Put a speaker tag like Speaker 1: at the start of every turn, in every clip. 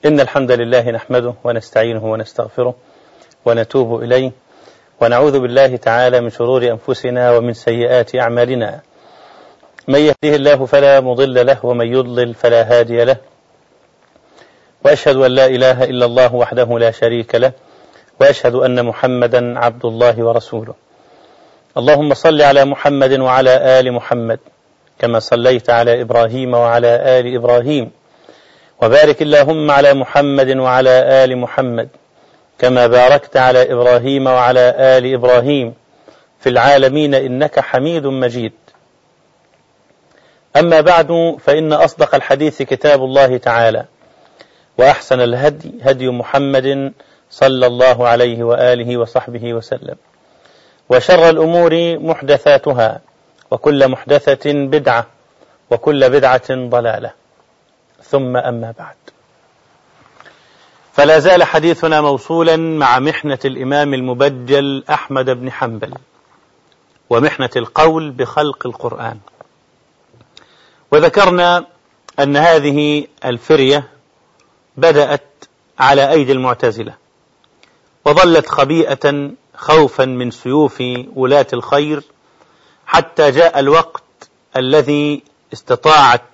Speaker 1: إن الحمد لله نحمده ونستعينه ونستغفره ونتوب إليه ونعوذ بالله تعالى من شرور أنفسنا ومن سيئات أعمالنا من يهده الله فلا مضل له ومن يضلل فلا هادي له وأشهد أن لا إله إلا الله وحده لا شريك له وأشهد أن محمدا عبد الله ورسوله اللهم صل على محمد وعلى آل محمد كما صليت على إبراهيم وعلى آل إبراهيم وبارك اللهم على محمد وعلى آل محمد كما باركت على إبراهيم وعلى آل إبراهيم في العالمين إنك حميد مجيد أما بعد فإن أصدق الحديث كتاب الله تعالى وأحسن الهدي هدي محمد صلى الله عليه وآله وصحبه وسلم وشر الأمور محدثاتها وكل محدثة بدعة وكل بدعة ضلالة ثم أما بعد فلا زال حديثنا موصولا مع محنة الإمام المبجل أحمد بن حنبل ومحنة القول بخلق القرآن وذكرنا أن هذه الفرية بدأت على أيدي المعتزلة وظلت خبيئة خوفا من سيوف ولاة الخير حتى جاء الوقت الذي استطاعت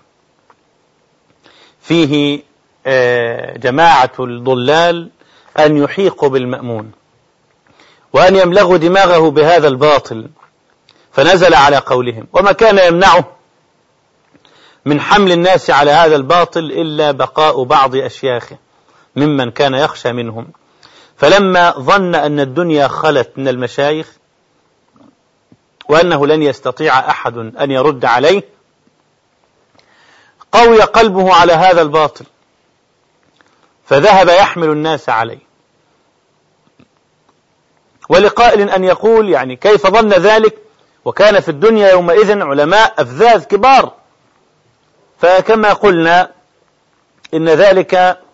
Speaker 1: فيه جماعة الضلال أن يحيقوا بالمأمون وأن يملغوا دماغه بهذا الباطل فنزل على قولهم وما كان يمنعه من حمل الناس على هذا الباطل إلا بقاء بعض أشياخه ممن كان يخشى منهم فلما ظن أن الدنيا خلت من المشايخ وأنه لن يستطيع أحد أن يرد عليه قوي قلبه على هذا الباطل فذهب يحمل الناس عليه ولقائل أن يقول يعني كيف ظن ذلك وكان في الدنيا يومئذ علماء أفذاذ كبار فكما قلنا إن ذلك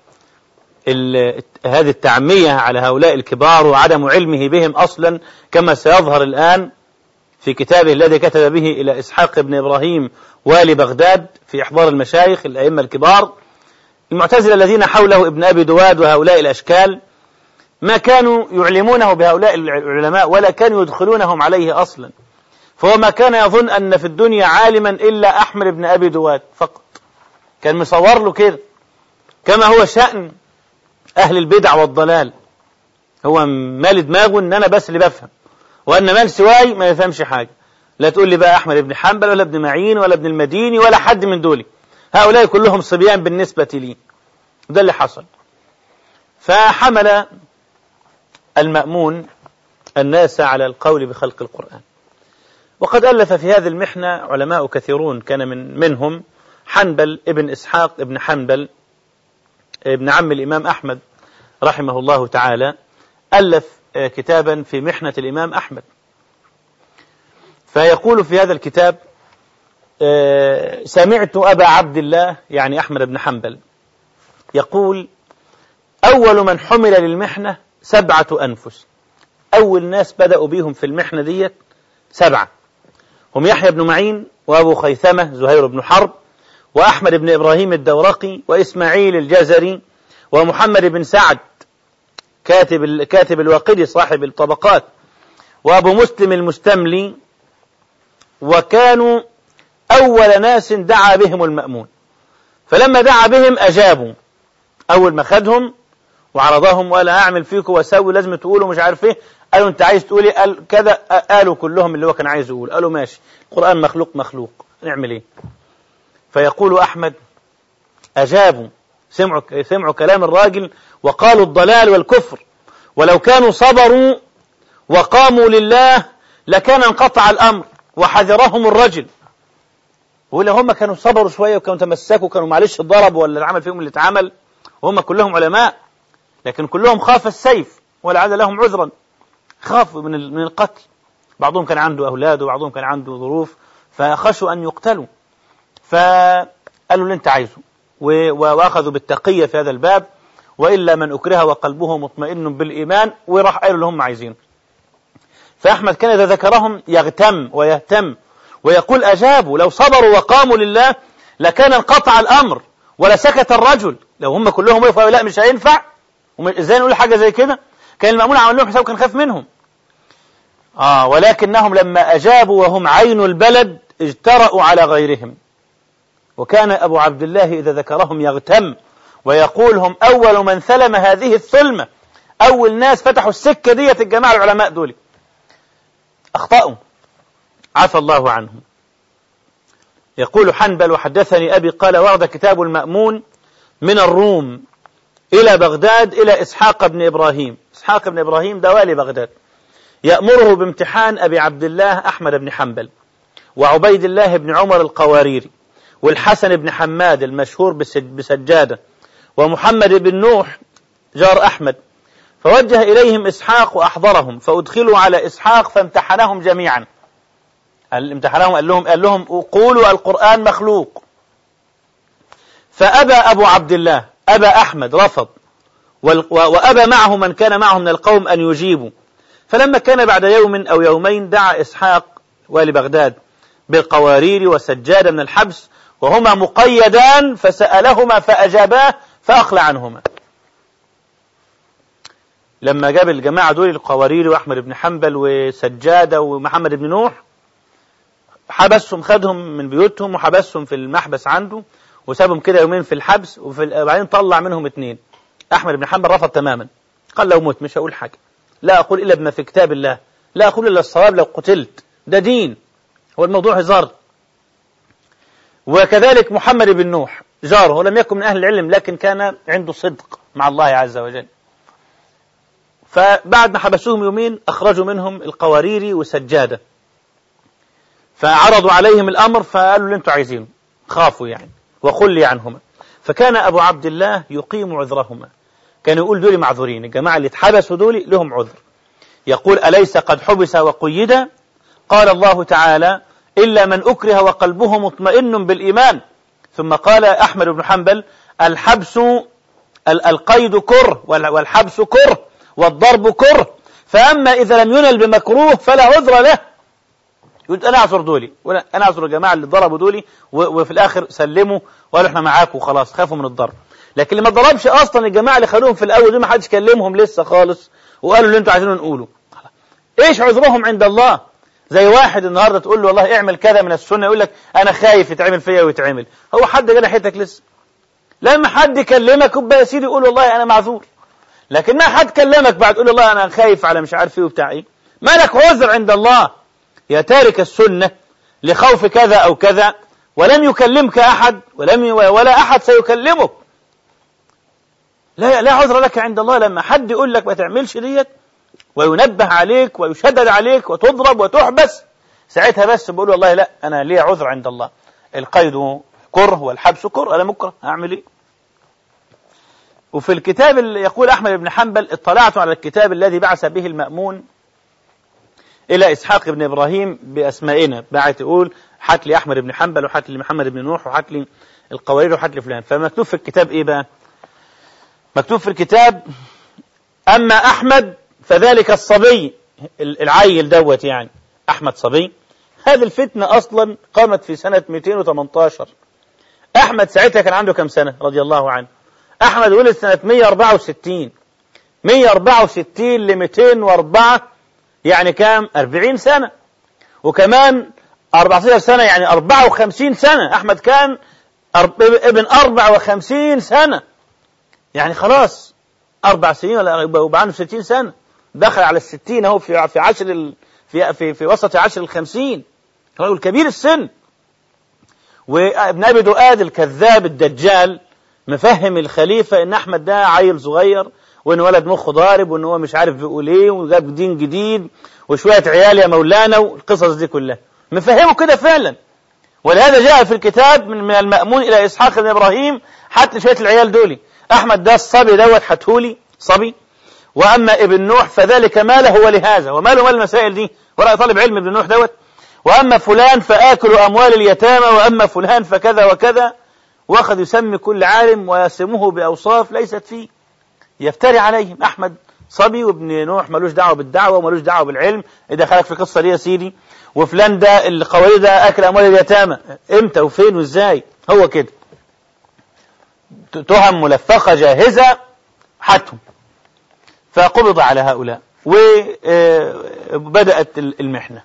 Speaker 1: هذه التعمية على هؤلاء الكبار وعدم علمه بهم أصلا كما سيظهر الآن في كتابه الذي كتب به إلى إسحاق بن إبراهيم والي بغداد في إحضار المشايخ الأئمة الكبار المعتزلة الذين حوله ابن أبي دواد وهؤلاء الأشكال ما كانوا يعلمونه بهؤلاء العلماء ولا كانوا يدخلونهم عليه أصلا فهو ما كان يظن أن في الدنيا عالما إلا أحمد بن أبي دواد فقط كان مصور له كده كما هو شأن أهل البدع والضلال هو مال دماغه أن أنا بس اللي بفهم وأن من سواي ما يفهمش حاجة لا تقول لي بقى أحمد بن حنبل ولا ابن معين ولا ابن المديني ولا حد من دول هؤلاء كلهم صبيان بالنسبة لي ده اللي حصل فحمل المأمون الناس على القول بخلق القرآن وقد ألف في هذه المحنة علماء كثيرون كان من منهم حنبل ابن إسحاق ابن حنبل ابن عم الإمام أحمد رحمه الله تعالى ألف كتابا في محنة الإمام أحمد فيقول في هذا الكتاب سمعت أبا عبد الله يعني أحمد بن حنبل يقول أول من حمل للمحنة سبعة أنفس أول ناس بدأوا بيهم في المحنة ديت سبعة هم يحيى بن معين وأبو خيثمة زهير بن حرب وأحمد بن إبراهيم الدورقي وإسماعيل الجزري ومحمد بن سعد كاتب كاتب الواقدي صاحب الطبقات وأبو مسلم المستملي وكانوا أول ناس دعا بهم المأمون فلما دعا بهم أجابوا أول ما خدهم وعرضهم وقال أعمل فيكم وأسوي لازم تقولوا مش عارف إيه قالوا أنت عايز تقولي قال كذا قالوا كلهم اللي هو كان عايز يقول قالوا ماشي القرآن مخلوق مخلوق نعمل إيه فيقول أحمد أجابوا سمعوا سمعوا كلام الراجل وقالوا الضلال والكفر ولو كانوا صبروا وقاموا لله لكان انقطع الأمر وحذرهم الرجل ولا هم كانوا صبروا شوية وكانوا تمسكوا كانوا معلش ضربوا ولا العمل فيهم اللي اتعمل وهم كلهم علماء لكن كلهم خاف السيف ولا عاد لهم عذرا خافوا من من القتل بعضهم كان عنده أولاد وبعضهم كان عنده ظروف فخشوا أن يقتلوا فقالوا اللي أنت عايزه وأخذوا بالتقية في هذا الباب وإلا من أكره وقلبه مطمئن بالإيمان وراح قالوا اللي هم عايزينه فأحمد كان إذا ذكرهم يغتم ويهتم ويقول أجابوا لو صبروا وقاموا لله لكان انقطع الأمر ولسكت الرجل لو هم كلهم وقفوا لا مش هينفع ازاي نقول حاجة زي كده كان المأمون عمل لهم حساب كان خاف منهم آه ولكنهم لما أجابوا وهم عين البلد اجترأوا على غيرهم وكان أبو عبد الله إذا ذكرهم يغتم ويقول هم أول من ثلم هذه الثلمة أول ناس فتحوا السكة ديت الجماعة العلماء دول أخطأوا عفى الله عنهم يقول حنبل وحدثني أبي قال ورد كتاب المأمون من الروم إلى بغداد إلى إسحاق بن إبراهيم إسحاق بن إبراهيم ده والي بغداد يأمره بامتحان أبي عبد الله أحمد بن حنبل وعبيد الله بن عمر القواريري والحسن بن حماد المشهور بسجادة ومحمد بن نوح جار أحمد فوجه إليهم إسحاق وأحضرهم فأدخلوا على إسحاق فامتحنهم جميعا امتحنهم قال لهم قال لهم قولوا القرآن مخلوق فأبى أبو عبد الله أبى أحمد رفض وأبى معه من كان معه من القوم أن يجيبوا فلما كان بعد يوم أو يومين دعا إسحاق والي بغداد بالقوارير والسجادة من الحبس وهما مقيدان فسألهما فأجاباه فأخلى عنهما لما جاب الجماعة دول القوارير وأحمد بن حنبل وسجادة ومحمد بن نوح حبسهم خدهم من بيوتهم وحبسهم في المحبس عنده وسابهم كده يومين في الحبس وبعدين طلع منهم اثنين أحمد بن حنبل رفض تماما قال لو مت مش هقول حاجة لا أقول إلا بما في كتاب الله لا أقول إلا الصواب لو قتلت ده دين هو الموضوع هزار وكذلك محمد بن نوح جاره ولم يكن من أهل العلم لكن كان عنده صدق مع الله عز وجل فبعد ما حبسوهم يومين أخرجوا منهم القوارير وسجادة فعرضوا عليهم الأمر فقالوا اللي انتوا عايزينه خافوا يعني وخلي عنهما فكان أبو عبد الله يقيم عذرهما كان يقول دول معذورين الجماعة اللي اتحبسوا دول لهم عذر يقول أليس قد حبس وقيد قال الله تعالى إلا من أكره وقلبه مطمئن بالإيمان ثم قال أحمد بن حنبل الحبس القيد كره والحبس كره والضرب كره فأما إذا لم ينل بمكروه فلا عذر له يقول أنا أعذر دولي أنا أعذر الجماعة اللي ضربوا دولي وفي الآخر سلموا وقالوا إحنا معاكم وخلاص خافوا من الضرب لكن اللي ما ضربش أصلا الجماعة اللي خلوهم في الأول دول ما حدش كلمهم لسه خالص وقالوا اللي أنتوا عايزينه نقوله إيش عذرهم عند الله زي واحد النهارده تقول له والله اعمل كذا من السنه يقول لك انا خايف يتعمل فيا ويتعمل هو حد جه ناحيتك لسه لما حد يكلمك يبقى يا سيدي قول والله انا معذور لكن ما حد كلمك بعد تقول والله انا خايف على مش عارف ايه وبتاع ايه ما لك عذر عند الله يا تارك السنه لخوف كذا او كذا ولم يكلمك احد ولم ولا احد سيكلمك لا لا عذر لك عند الله لما حد يقول لك ما تعملش ديت وينبه عليك ويشدد عليك وتضرب وتحبس ساعتها بس بقول والله لا أنا لي عذر عند الله القيد كره والحبس كره أنا مكره أعمل إيه وفي الكتاب اللي يقول أحمد بن حنبل اطلعت على الكتاب الذي بعث به المأمون إلى إسحاق بن إبراهيم بأسمائنا بعت يقول حت لي أحمد بن حنبل وحت لي محمد بن نوح وحت لي القوارير وحت لي فلان فمكتوب في الكتاب إيه بقى مكتوب في الكتاب أما أحمد فذلك الصبي العيل دوت يعني أحمد صبي هذه الفتنة أصلا قامت في سنة 218 أحمد ساعتها كان عنده كم سنة رضي الله عنه أحمد ولد سنة 164 164 ل 204 يعني كام 40 سنة وكمان 14 سنة يعني 54 سنة أحمد كان ابن 54 سنة يعني خلاص أربع سنين ولا يبقى عنده 60 سنة دخل على الستين اهو في في عشر ال... في في في وسط عشر الخمسين رجل كبير السن وابن ابي دؤاد الكذاب الدجال مفهم الخليفه ان احمد ده عيل صغير وان ولد مخه ضارب وان هو مش عارف بيقول ايه وجاب دين جديد وشويه عيال يا مولانا والقصص دي كلها مفهمه كده فعلا ولهذا جاء في الكتاب من, من المأمون إلى إسحاق بن إبراهيم حتى شوية العيال دولي أحمد ده الصبي دوت حتهولي صبي وأما ابن نوح فذلك ماله ولهذا وماله مال المسائل دي ورأي طالب علم ابن نوح دوت وأما فلان فآكل أموال اليتامى وأما فلان فكذا وكذا وأخذ يسمي كل عالم ويسمه بأوصاف ليست فيه يفتري عليهم أحمد صبي وابن نوح ملوش دعوة بالدعوة وملوش دعوة بالعلم إذا خلق في قصة دي يا سيدي وفلان ده القوارير ده أكل أموال اليتامى إمتى وفين وإزاي هو كده تهم ملفقة جاهزة حتهم فقبض على هؤلاء وبدأت المحنة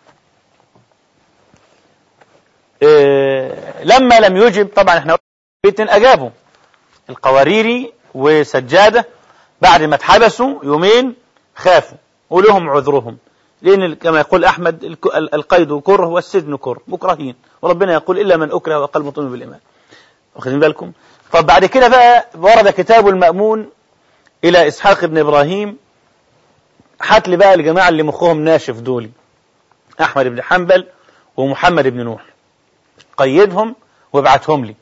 Speaker 1: لما لم يجب طبعا احنا الاثنين أجابوا القواريري وسجادة بعد ما اتحبسوا يومين خافوا ولهم عذرهم لأن كما يقول أحمد القيد كره والسجن كره مكرهين وربنا يقول إلا من أكره وقلب مطمئن بالإيمان واخدين بالكم طب بعد كده بقى ورد كتاب المأمون إلى إسحاق بن إبراهيم حات لي بقى الجماعة اللي مخهم ناشف دول أحمد بن حنبل ومحمد بن نوح قيدهم وابعتهم لي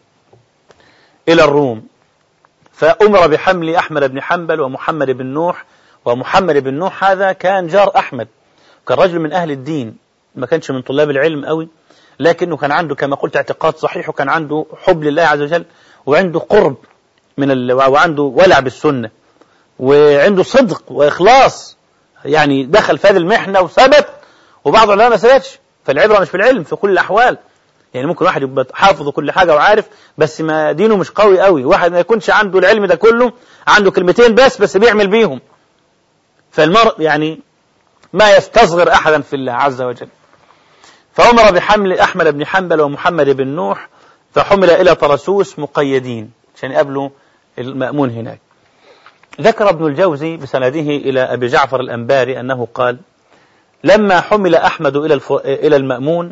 Speaker 1: إلى الروم فأمر بحمل أحمد بن حنبل ومحمد بن نوح ومحمد بن نوح هذا كان جار أحمد كان رجل من أهل الدين ما كانش من طلاب العلم قوي لكنه كان عنده كما قلت اعتقاد صحيح وكان عنده حب لله عز وجل وعنده قرب من ال... وعنده ولع بالسنة وعنده صدق وإخلاص يعني دخل في هذه المحنة وثبت وبعض العلماء ما ثبتش فالعبرة مش في العلم في كل الأحوال يعني ممكن واحد يبقى حافظ كل حاجة وعارف بس ما دينه مش قوي قوي واحد ما يكونش عنده العلم ده كله عنده كلمتين بس بس بيعمل بيهم فالمرء يعني ما يستصغر أحدا في الله عز وجل فأمر بحمل أحمد بن حنبل ومحمد بن نوح فحمل إلى طرسوس مقيدين عشان يقابلوا المأمون هناك ذكر ابن الجوزي بسنده إلى أبي جعفر الأنباري أنه قال لما حمل أحمد إلى إلى المأمون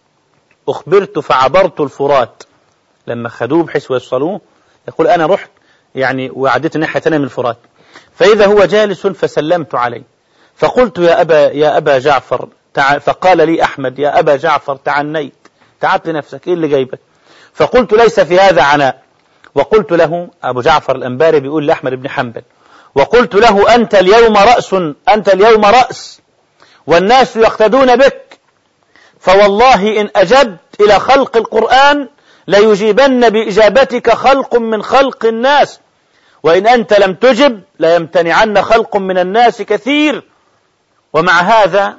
Speaker 1: أخبرت فعبرت الفرات لما خدوه بحيث يوصلوه يقول أنا رحت يعني وعديت الناحية ثانية من الفرات فإذا هو جالس فسلمت عليه فقلت يا أبا يا أبا جعفر فقال لي أحمد يا أبا جعفر تعنيت تعبت نفسك إيه اللي جايبك فقلت ليس في هذا عناء وقلت له أبو جعفر الأنباري بيقول لأحمد بن حنبل وقلت له أنت اليوم رأس أنت اليوم رأس والناس يقتدون بك فوالله إن أجبت إلى خلق القرآن ليجيبن بإجابتك خلق من خلق الناس وإن أنت لم تجب ليمتنعن خلق من الناس كثير ومع هذا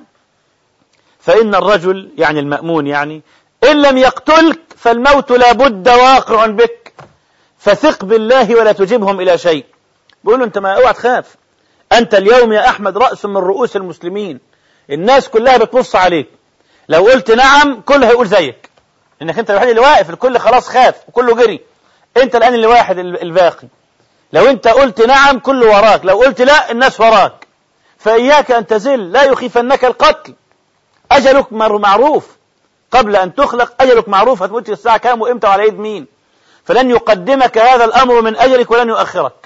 Speaker 1: فإن الرجل يعني المأمون يعني إن لم يقتلك فالموت لابد واقع بك فثق بالله ولا تجبهم إلى شيء بيقولوا أنت ما اوعى تخاف أنت اليوم يا أحمد رأس من رؤوس المسلمين الناس كلها بتبص عليك لو قلت نعم كله هيقول زيك انك انت الوحيد اللي واقف الكل خلاص خاف وكله جري انت الان اللي واحد الباقي لو انت قلت نعم كله وراك لو قلت لا الناس وراك فإياك أن تزل لا يخيفنك القتل أجلك معروف قبل أن تخلق أجلك معروف هتموت الساعة كام وإمتى وعلى يد مين فلن يقدمك هذا الأمر من أجلك ولن يؤخرك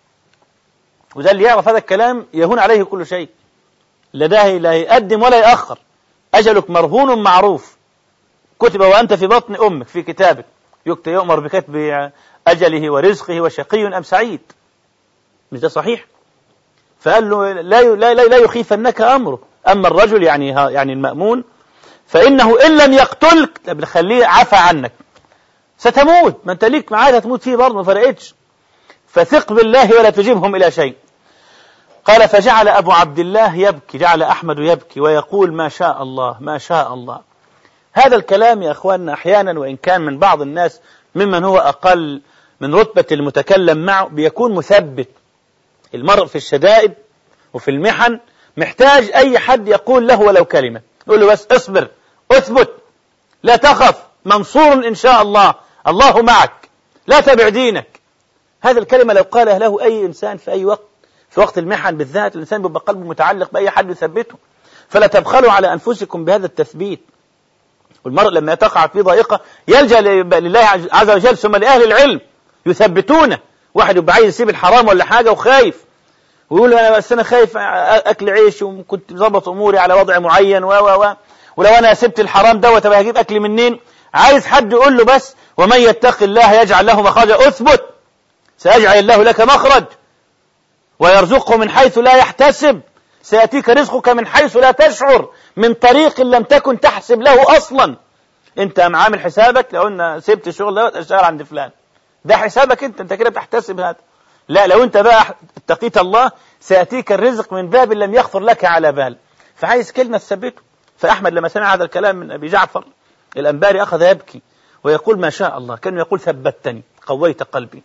Speaker 1: وده اللي يعرف هذا الكلام يهون عليه كل شيء لا ده لا يقدم ولا يأخر أجلك مرهون معروف كتب وأنت في بطن أمك في كتابك يكتب يؤمر بكتب أجله ورزقه وشقي أم سعيد مش ده صحيح فقال له لا لا لا يخيفنك أمره أما الرجل يعني يعني المأمون فإنه إن لم يقتلك طب خليه عفى عنك ستموت ما أنت ليك معاد هتموت فيه برضه ما فرقتش فثق بالله ولا تجيبهم إلى شيء قال فجعل أبو عبد الله يبكي جعل أحمد يبكي ويقول ما شاء الله ما شاء الله هذا الكلام يا أخواننا أحيانا وإن كان من بعض الناس ممن هو أقل من رتبة المتكلم معه بيكون مثبت المرء في الشدائد وفي المحن محتاج أي حد يقول له ولو كلمة يقول له بس اصبر اثبت لا تخف منصور إن شاء الله الله معك لا تبع دينك هذه الكلمة لو قالها له أي إنسان في أي وقت في وقت المحن بالذات الإنسان بيبقى قلبه متعلق بأي حد يثبته فلا تبخلوا على أنفسكم بهذا التثبيت والمرء لما تقع في ضائقة يلجأ لله عز وجل ثم لأهل العلم يثبتونه واحد يبقى عايز يسيب الحرام ولا حاجة وخايف ويقول أنا بس أنا خايف أكل عيش وكنت مظبط أموري على وضع معين و و و ولو أنا سبت الحرام دوت طب هجيب أكل منين عايز حد يقول له بس ومن يتق الله يجعل له مخرجا أثبت سيجعل الله لك مخرج ويرزقه من حيث لا يحتسب سيأتيك رزقك من حيث لا تشعر من طريق لم تكن تحسب له أصلا أنت عامل حسابك لو أن سبت الشغل دوت أشتغل عند فلان ده حسابك أنت أنت كده بتحتسب هذا لا لو أنت بقى اتقيت الله سيأتيك الرزق من باب لم يخطر لك على بال فعايز كلمة تثبته فأحمد لما سمع هذا الكلام من أبي جعفر الأنباري أخذ يبكي ويقول ما شاء الله كان يقول ثبتني قويت قلبي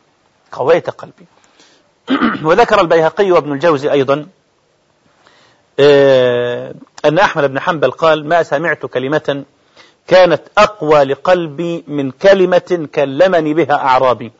Speaker 1: قويت قلبي وذكر البيهقي وابن الجوزي أيضا آه، أن أحمد بن حنبل قال ما سمعت كلمة كانت أقوى لقلبي من كلمة كلمني بها أعرابي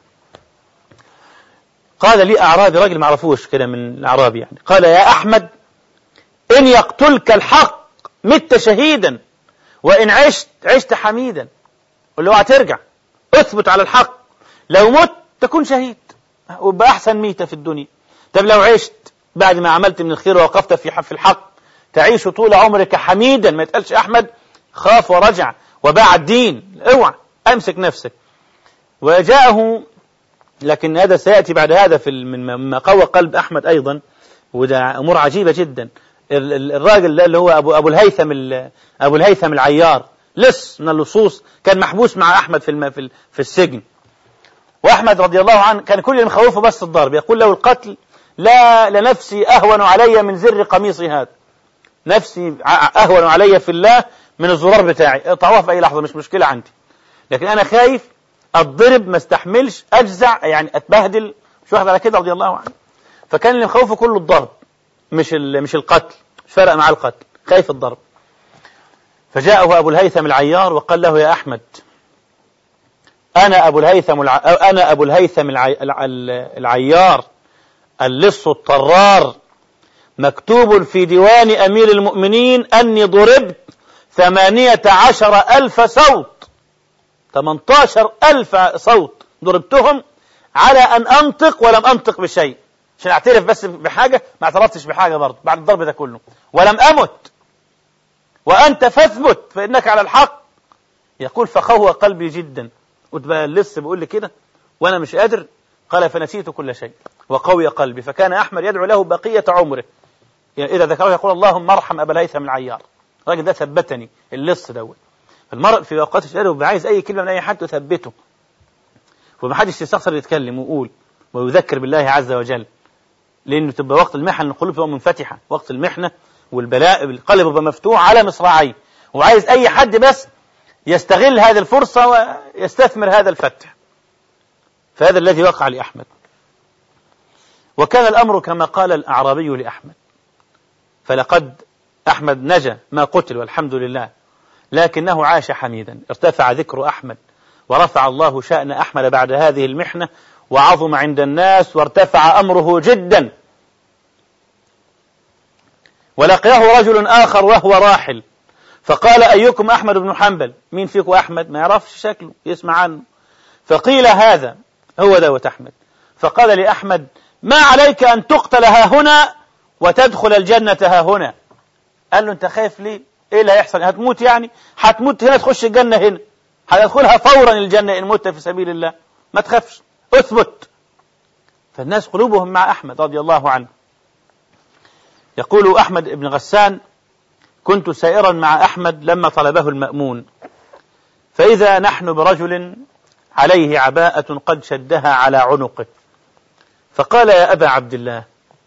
Speaker 1: قال لي أعرابي راجل معرفوش كده من الأعرابي يعني قال يا أحمد إن يقتلك الحق مت شهيدا وإن عشت عشت حميدا قل له ترجع اثبت على الحق لو مت تكون شهيد ويبقى أحسن ميتة في الدنيا طب لو عشت بعد ما عملت من الخير ووقفت في في الحق تعيش طول عمرك حميدا ما يتقالش أحمد خاف ورجع وباع الدين اوعى أمسك نفسك وجاءه لكن هذا سيأتي بعد هذا في مما قوى قلب أحمد أيضا وده أمور عجيبة جدا الراجل اللي هو أبو, أبو الهيثم أبو الهيثم العيار لص من اللصوص كان محبوس مع أحمد في في, في السجن وأحمد رضي الله عنه كان كل اللي مخوفه بس الضرب يقول له القتل لا لنفسي أهون علي من زر قميصي هذا نفسي أهون علي في الله من الزرار بتاعي اقطعوها في أي لحظة مش مشكلة عندي لكن أنا خايف أتضرب ما استحملش أجزع يعني أتبهدل مش واحد على كده رضي الله عنه فكان اللي مخوفه كله الضرب مش مش القتل مش فرق مع القتل خايف الضرب فجاءه أبو الهيثم العيار وقال له يا أحمد أنا أبو الهيثم الع... أنا أبو الهيثم الع... العيار اللص الطرار مكتوب في ديوان أمير المؤمنين أني ضربت ثمانية عشر ألف صوت ثمانية عشر ألف صوت ضربتهم على أن أنطق ولم أنطق بشيء عشان أعترف بس بحاجة ما اعترفتش بحاجة برضه بعد الضرب ده كله ولم أمت وأنت فاثبت فإنك على الحق يقول فخوى قلبي جدا وتبقى لسه بيقول لي كده وأنا مش قادر قال فنسيت كل شيء وقوي قلبي فكان أحمد يدعو له بقية عمره يعني إذا ذكره يقول اللهم ارحم أبا الهيثم العيار الراجل ده ثبتني اللص دوت المرء في اوقات الشهاده بيبقى عايز اي كلمه من اي حد تثبته وما حدش يستخسر يتكلم ويقول ويذكر بالله عز وجل لانه تبقى وقت المحن القلوب تبقى منفتحه وقت المحنه والبلاء القلب يبقى مفتوح على مصراعيه وعايز اي حد بس يستغل هذه الفرصه ويستثمر هذا الفتح فهذا الذي وقع لأحمد وكان الأمر كما قال الأعرابي لأحمد فلقد أحمد نجا ما قتل والحمد لله لكنه عاش حميدا ارتفع ذكر أحمد ورفع الله شأن أحمد بعد هذه المحنة وعظم عند الناس وارتفع أمره جدا ولقيه رجل آخر وهو راحل فقال أيكم أحمد بن حنبل مين فيكم أحمد ما يعرفش شكله يسمع عنه فقيل هذا هو دوت أحمد فقال لأحمد ما عليك أن تقتل ها هنا وتدخل الجنة ها هنا قال له أنت خايف ليه إيه اللي هيحصل هتموت يعني هتموت هنا تخش الجنة هنا هتدخلها فورا الجنة إن مت في سبيل الله ما تخافش اثبت فالناس قلوبهم مع أحمد رضي الله عنه يقول أحمد بن غسان كنت سائرا مع أحمد لما طلبه المأمون فإذا نحن برجل عليه عباءة قد شدها على عنقه فقال يا أبا عبد الله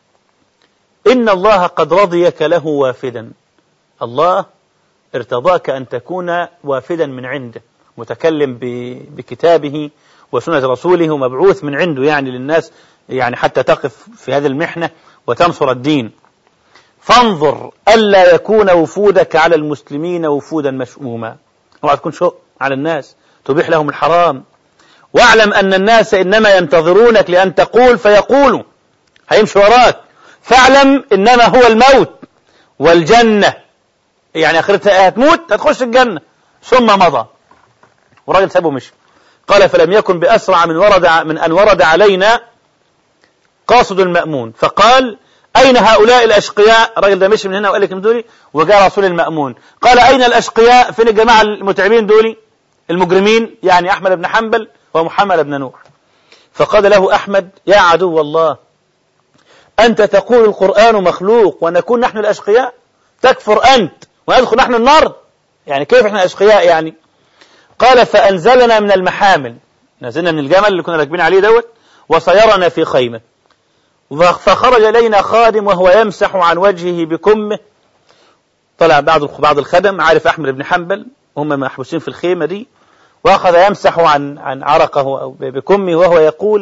Speaker 1: إن الله قد رضيك له وافدا الله ارتضاك أن تكون وافدا من عنده متكلم بكتابه وسنة رسوله ومبعوث من عنده يعني للناس يعني حتى تقف في هذه المحنة وتنصر الدين فانظر ألا يكون وفودك على المسلمين وفودا مشؤوما اوعى تكون شؤ على الناس تبيح لهم الحرام واعلم أن الناس إنما ينتظرونك لأن تقول فيقولوا هيمشي وراك فاعلم إنما هو الموت والجنة يعني آخرتها هتموت هتخش الجنة ثم مضى والراجل سابه مشي قال فلم يكن بأسرع من ورد من أن ورد علينا قاصد المأمون فقال أين هؤلاء الأشقياء الراجل ده مشي من هنا وقال لك دولي وجاء رسول المأمون قال أين الأشقياء فين الجماعة المتعبين دولي المجرمين يعني أحمد بن حنبل ومحمد بن نوح فقال له أحمد يا عدو الله أنت تقول القرآن مخلوق ونكون نحن الأشقياء تكفر أنت وندخل نحن النار يعني كيف احنا أشقياء يعني قال فأنزلنا من المحامل نزلنا من الجمل اللي كنا راكبين عليه دوت وسيرنا في خيمة فخرج إلينا خادم وهو يمسح عن وجهه بكمه طلع بعض بعض الخدم عارف أحمد بن حنبل هم محبوسين في الخيمة دي وأخذ يمسح عن عن عرقه أو بكمه وهو يقول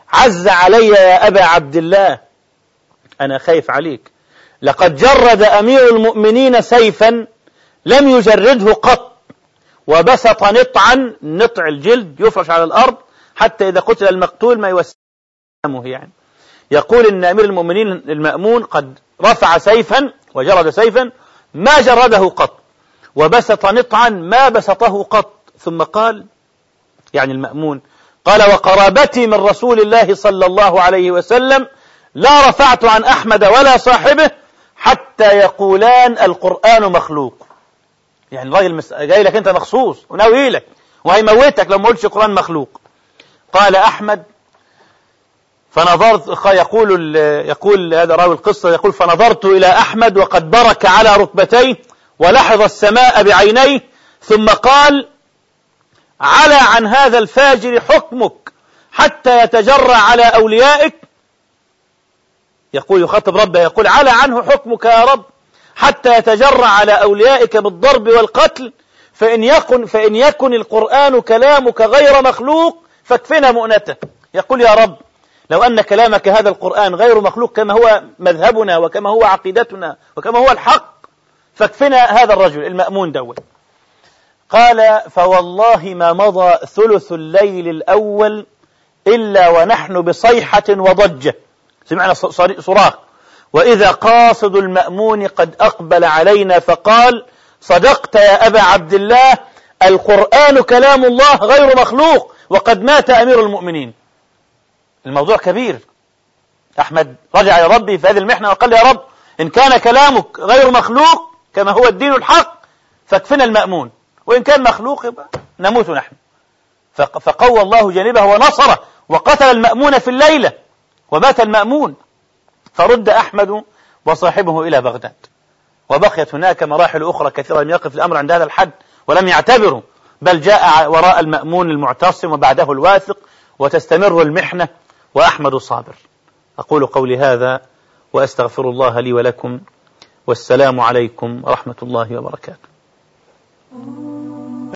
Speaker 1: عز علي يا أبا عبد الله أنا خايف عليك لقد جرد أمير المؤمنين سيفا لم يجرده قط وبسط نطعا نطع الجلد يفرش على الأرض حتى إذا قتل المقتول ما يوسمه يعني يقول إن أمير المؤمنين المأمون قد رفع سيفا وجرد سيفا ما جرده قط وبسط نطعا ما بسطه قط ثم قال يعني المأمون قال وقرابتي من رسول الله صلى الله عليه وسلم لا رفعت عن أحمد ولا صاحبه حتى يقولان القرآن مخلوق يعني الراجل جاي لك أنت مخصوص وناوي لك وهيموتك لو ما قلتش القرآن مخلوق قال أحمد فنظرت يقول يقول هذا راوي القصة يقول فنظرت إلى أحمد وقد برك على ركبتيه ولحظ السماء بعينيه ثم قال على عن هذا الفاجر حكمك حتى يتجرع على أوليائك يقول يخاطب ربه يقول على عنه حكمك يا رب حتى يتجرع على أوليائك بالضرب والقتل فإن يكن, فإن يكن القرآن كلامك غير مخلوق فاكفنا مؤنته يقول يا رب لو أن كلامك هذا القرآن غير مخلوق كما هو مذهبنا وكما هو عقيدتنا وكما هو الحق فاكفنا هذا الرجل المأمون دوت قال فوالله ما مضى ثلث الليل الأول إلا ونحن بصيحة وضجة سمعنا صراخ وإذا قاصد المأمون قد أقبل علينا فقال صدقت يا أبا عبد الله القرآن كلام الله غير مخلوق وقد مات أمير المؤمنين الموضوع كبير أحمد رجع يا ربي في هذه المحنة وقال يا رب إن كان كلامك غير مخلوق كما هو الدين الحق فاكفنا المأمون وإن كان مخلوق يبقى نموت نحن فقوى الله جانبه ونصره وقتل المأمون في الليلة ومات المأمون فرد أحمد وصاحبه إلى بغداد وبقيت هناك مراحل أخرى كثيرة لم يقف الأمر عند هذا الحد ولم يعتبروا بل جاء وراء المأمون المعتصم وبعده الواثق وتستمر المحنة وأحمد صابر أقول قولي هذا وأستغفر الله لي ولكم والسلام عليكم ورحمة الله وبركاته